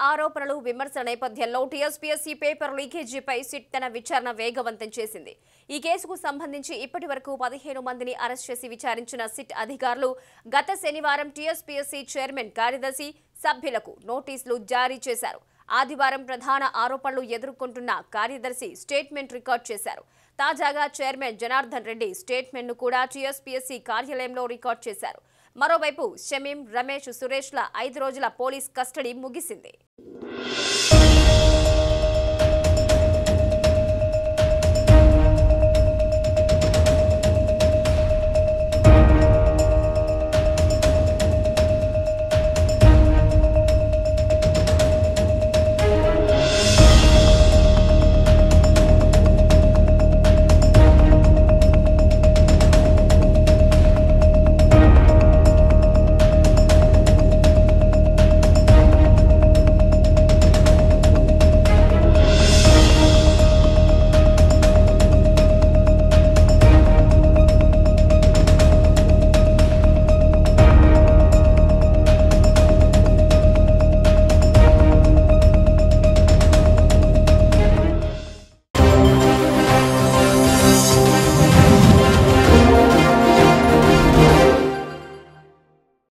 ఆరోపణలు విమర్శల నేపథ్యంలో టీఎస్పీఎస్సీ పేపర్ లీకేజీపై సిట్ తన విచారణ వేగవంతం చేసింది ఈ కేసుకు సంబంధించి ఇప్పటి వరకు పదిహేను మందిని అరెస్ట్ చేసి విచారించిన సిట్ అధికారులు గత శనివారం టీఎస్పీఎస్సీ చైర్మన్ కార్యదర్శి సభ్యులకు నోటీసులు జారీ చేశారు ఆదివారం ప్రధాన ఆరోపణలు ఎదుర్కొంటున్న కార్యదర్శి స్టేట్మెంట్ రికార్డ్ చేశారు తాజాగా చైర్మన్ జనార్దన్ రెడ్డి స్టేట్మెంట్ ను కూడా టీఎస్పీఎస్సీ కార్యాలయంలో రికార్డ్ చేశారు మరోవైపు షమీం రమేష్ సురేష్ల ఐదు రోజుల పోలీస్ కస్టడీ ముగిసింది